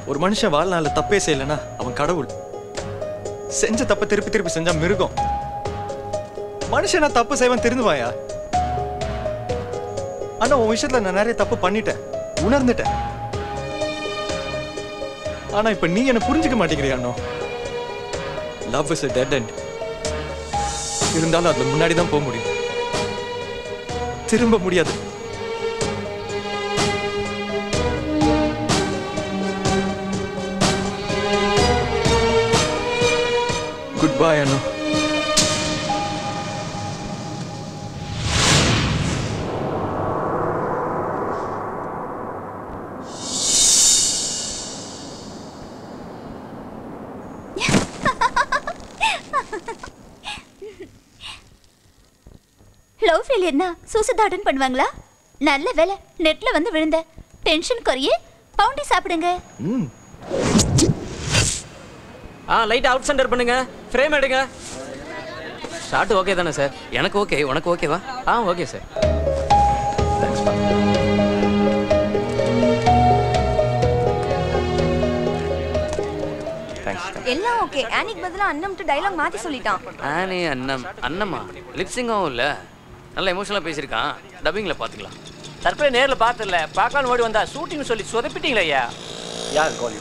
ஒரு மனுஷன் வாழ்நாள்ல தப்பே செய்யலைன்னா அவன் கடவுள் செஞ்ச தப்ப திருப்பி திருப்பி செஞ்சா மிருகம் மனுஷனா தப்பு செய்வன் திருந்துவாயா ஆனா உன் விஷயத்துல நான் நிறைய தப்பு பண்ணிட்டேன் உணர்ந்துட்டேன் ஆனா இப்ப நீ என்ன புரிஞ்சுக்க மாட்டேங்கிறியா அண்ணோ லவ் இஸ் டெட் end இருந்தாலும் அதுல முன்னாடி தான் போக முடியும் திரும்ப முடியாது குட் பை அண்ணோ லவ் ஃபெயிலியர்னா சூசைட் அட்டன் பண்ணுவாங்களா நல்ல வேலை நெட்ல வந்து விழுந்த டென்ஷன் குறைய பவுண்டி சாப்பிடுங்க ம் ஆ லைட் அவுட் சென்டர் பண்ணுங்க ஃப்ரேம் எடுங்க ஷார்ட் ஓகே தானே சார் எனக்கு ஓகே உனக்கு ஓகேவா ஆ ஓகே சார் எல்லாம் ஓகே ஆனிக் பதிலா அண்ணம்ட்டு டைலாக் மாத்தி சொல்லிட்டான் ஆனே அண்ணம் அண்ணம்மா லிப்ஸிங்கும் இல்லை நல்லா எமோஷனலாக பேசியிருக்கான் டப்பிங்கில் பார்த்துக்கலாம் தற்கொலை நேர்ல பார்த்தல பார்க்கலான்னு ஓடி வந்தா ஷூட்டிங் சொல்லி சொதப்பிட்டீங்களா ஐயா யார் கால் யூ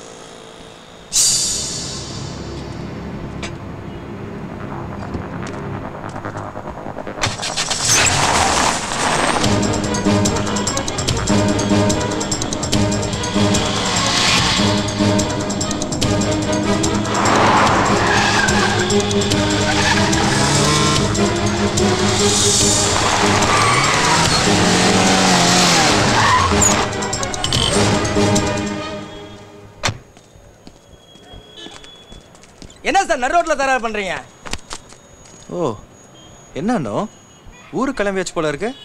என்ன சார் நடு ரோட்ல தயார் பண்றீங்க ஓ என்னண்ணோ ஊரு கிளம்பியாச்சு போல இருக்கு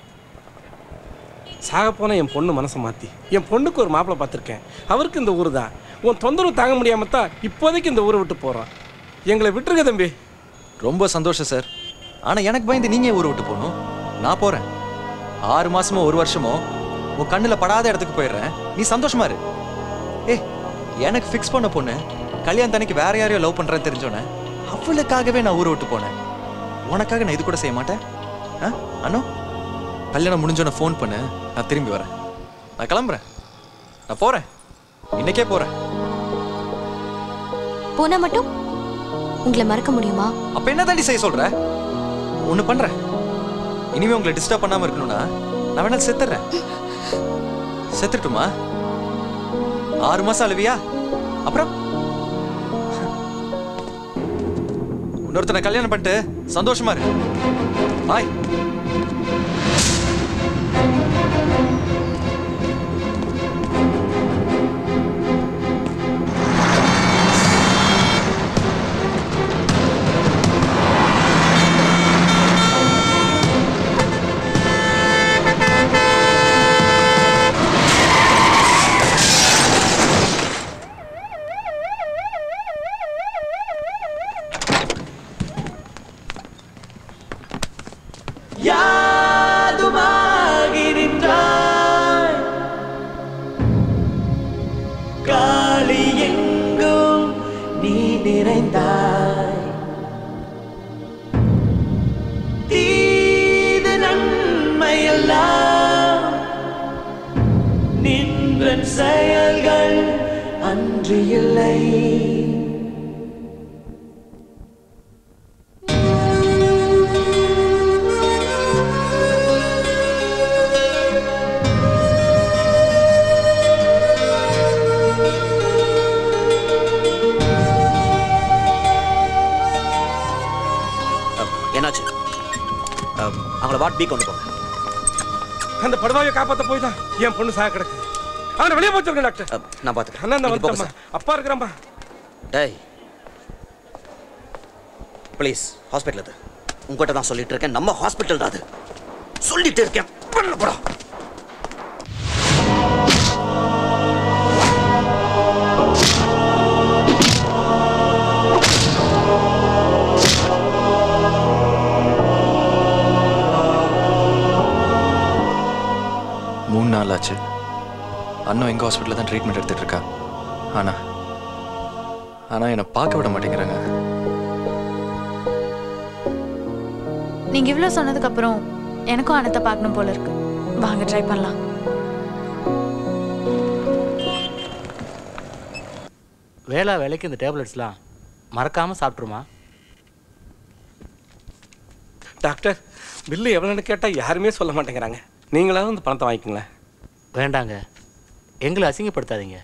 சாக போன என் பொண்ணு மனசை மாற்றி என் பொண்ணுக்கு ஒரு மாப்பிள்ளை பார்த்துருக்கேன் அவருக்கு இந்த ஊர் தான் உன் தொந்தரவு தாங்க முடியாம தான் இப்போதைக்கு இந்த ஊரை விட்டு போகிறான் எங்களை விட்டுருங்க தம்பி ரொம்ப சந்தோஷம் சார் ஆனா எனக்கு பயந்து நீங்க ஏன் ஊரை விட்டு போகணும் நான் போறேன் ஆறு மாசமோ ஒரு வருஷமோ உன் கண்ணுல படாத இடத்துக்கு போயிடுறேன் நீ சந்தோஷமா இரு ஏ எனக்கு ஃபிக்ஸ் பண்ண பொண்ணு கல்யாணத்தன்னைக்கு வேற யாரையோ லவ் பண்றேன்னு தெரிஞ்சோன்னே அவளுக்காகவே நான் ஊரை விட்டு போனேன் உனக்காக நான் இது கூட செய்ய மாட்டேன் ஆ அண்ணோ கல்யாணம் முடிஞ்சோன்னே ஃபோன் பண்ணு நான் திரும்பி வரேன் நான் கிளம்புறேன் நான் போறேன் இன்னைக்கே போறேன் போனா மட்டும் உங்களை மறக்க முடியுமா அப்ப என்ன தாண்டி செய்ய சொல்ற ஒண்ணு பண்றேன் இனிமே உங்களை டிஸ்டர்ப் பண்ணாம இருக்கணும்னா நான் வேணா செத்துறேன் செத்துட்டுமா ஆறு மாசம் அழுவியா அப்புறம் இன்னொருத்தனை கல்யாணம் பண்ணிட்டு சந்தோஷமா இரு பாய் யாதுமாகி நின்றாய் காளி எங்கும் நீ நிறைந்தாய் தீது நன்மையெல்லாம் நின்றன் செயல்கள் அன்று இல்லை என்னாச்சு அஹ், அவங்கள வாட் பி கொண்டு போங்க அந்த படுவாயை காப்பாற்ற போய் தான் என் பொண்ணு சாக கிடக்கு அவனை வெளியே போச்சுருங்க டாக்டர் அஹ், நான் பார்த்துக்கிறேன் அண்ணா நீங்க போங்க வந்து அப்பா இருக்கிறாம்பா டேய் ப்ளீஸ் ஹாஸ்பிட்டல் அது உங்ககிட்ட தான் சொல்லிட்டு இருக்கேன் நம்ம ஹாஸ்பிட்டல் தான் அது சொல்லிட்டு இருக்கேன் பண்ண போடா மூணு நாள் ஆச்சு அண்ணன் எங்க ஹாஸ்பிட்டலில் தான் ட்ரீட்மெண்ட் எடுத்துட்டு இருக்கா ஆனா ஆனா என்னை பார்க்க விட மாட்டேங்கிறாங்க நீங்க இவ்ளோ சொன்னதுக்கு அப்புறம் எனக்கும் அனத்தை பார்க்கணும் போல இருக்கு வாங்க ட்ரை பண்ணலாம் வேளா வேலைக்கு இந்த டேப்லெட்ஸ்லாம் மறக்காமல் சாப்பிட்ருமா டாக்டர் பில்லு எவ்வளோன்னு கேட்டால் யாருமே சொல்ல மாட்டேங்கிறாங்க நீங்களாவது இந்த பணத்தை வாங்கிக்கோங்களேன் வேண்டாங்க எங்களை அசிங்கப்படுத்தாதீங்க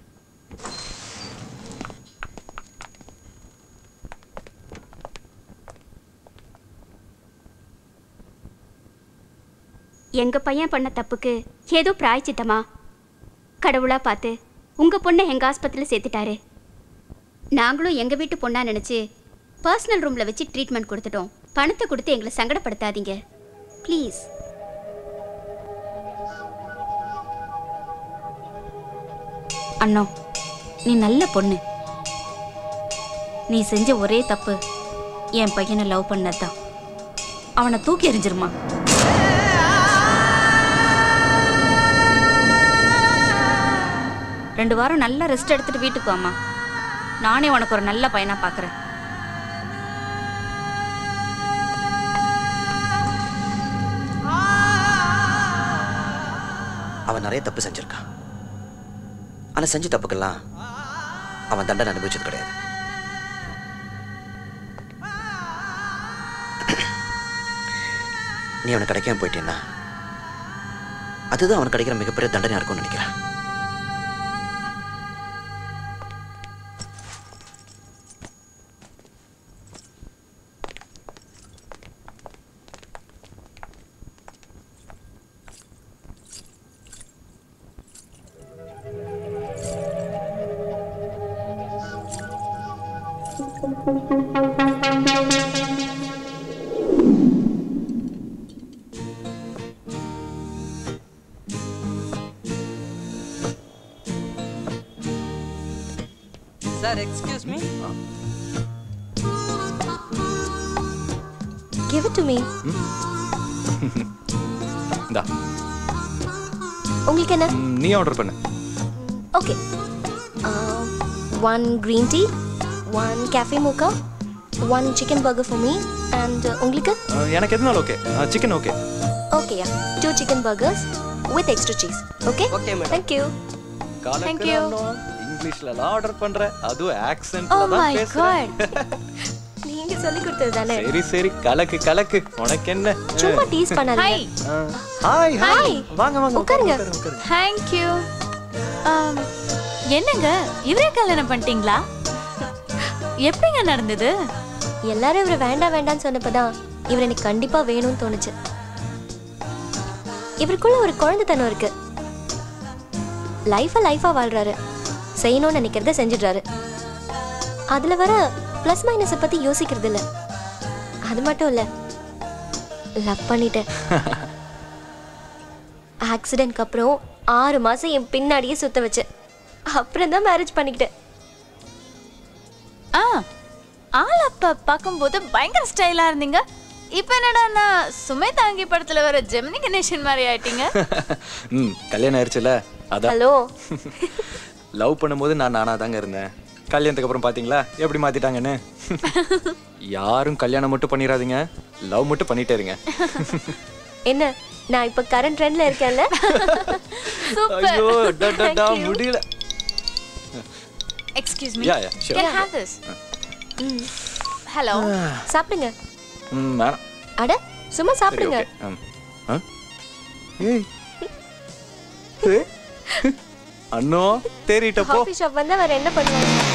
எங்க பையன் பண்ண தப்புக்கு ஏதோ பிராய்ச்சித்தமா கடவுளா பார்த்து உங்க பொண்ணை எங்க ஆஸ்பத்திரியில் சேர்த்துட்டாரு நாங்களும் எங்க வீட்டு பொண்ணா நினைச்சு பர்சனல் ரூம்ல வச்சு ட்ரீட்மெண்ட் கொடுத்துட்டோம் பணத்தை கொடுத்து எங்களை சங்கடப்படுத்தாதீங்க ப்ளீஸ் அண்ணா நீ நல்ல பொண்ணு நீ செஞ்ச ஒரே தப்பு என் பையனை லவ் பண்ணதான் அவனை தூக்கி எறிஞ்சிருமா ரெண்டு வாரம் நல்லா ரெஸ்ட் எடுத்துட்டு வீட்டுக்கு வாமா நானே உனக்கு ஒரு நல்ல பையனா பார்க்குறேன் அவன் நிறைய தப்பு செஞ்சிருக்கான் ஆனா செஞ்ச தப்புக்கெல்லாம் அவன் தண்டனை அனுபவிச்சது கிடையாது நீ அவனுக்கு கிடைக்காம போயிட்டேன்னா அதுதான் அவனுக்கு கிடைக்கிற மிகப்பெரிய தண்டனையா இருக்கும்னு நினைக்கிறேன் sir excuse me Give it to me. இந்தா உங்களுக்கு என்ன ம், நீ ஆர்டர் பண்ணு okay one green tea one café mocha one chicken burger for me and உங்களுக்கு அஹ், எனக்கு எதுனாலும் ஓகே சிக்கன் ஓகே ஓகேயா two chicken burgers with extra cheese okay okay madam thank you Thank you. இங்கிலீஷ்ல ஆர்டர் பண்ற அதுவும் ஆக்சென்ட்ல Oh தான் my பேசுறேன் நீங்க சொல்லி கொடுத்தது தானே சரி சரி கலக்கு கலக்கு உனக்கு என்ன சும்மா டீஸ் பண்ணாதீங்க ஹாய் Hi. ஹாய் வாங்க வாங்க உட்காருங்க. தேங்க்யூ என்னங்க இவரே கல்யாணம் பண்ணிட்டீங்களா எப்படிங்க நடந்தது எல்லாரும் இவரை வேண்டாம் வேண்டாம்னு சொன்னப்பதான் இவர் எனக்கு கண்டிப்பா வேணும்னு தோணுச்சு இவருக்குள்ள ஒரு குழந்தைத்தனம் இருக்கு லைஃபை லைஃபா வாழ்றாரு செய்யணும்னு நினைக்கிறத செஞ்சிடுறாரு அதுல வர ப்ளஸ் மைனஸை பத்தி யோசிக்கிறது இல்ல அது மட்டும் இல்ல லவ் பண்ணிட்டேன் ஆக்சிடென்ட்க்கு அப்புறம் ஆறு மாசம் என் பின்னாடியே சுத்த வச்சேன் அப்புறம் தான் மேரேஜ் பண்ணிக்கிட்டேன் ஆ ஆள் அப்ப பார்க்கும்போது பயங்கர ஸ்டைலா இருந்தீங்க இப்போ என்னடான்னா சுமை தாங்கி படத்துல வர ஜெமினி கணேசன் மாதிரி ஆயிட்டீங்க ம் கல்யாணம் ஆயிடுச்சுல அதான் ஹலோ லவ் பண்ணும்போது நான் நானா தாங்க இருந்தேன் கல்யாணத்துக்கு அப்புறம் பாத்தீங்களா எப்படி மாத்திட்டாங்கன்னு யாரும் கல்யாணம் மட்டும் பண்ணிடாதீங்க லவ் மட்டும் பண்ணிட்டே இருங்க என்ன நான் இப்ப கரண்ட் ட்ரெண்ட்ல இருக்கேன்ல ஐயோ டா, டா, டா, முடியல excuse me Yeah, yeah, sure. Can have this hello சாப்பிடுங்க ம் வேணாம் அட சும்மா சரி சாப்பிடுங்க ஓகே ம் ஆ? ஏய் ஏய். அண்ணோ தேறிட்ட போ காஃபி ஷாப் வந்தா வேற என்ன பண்ணுவாங்க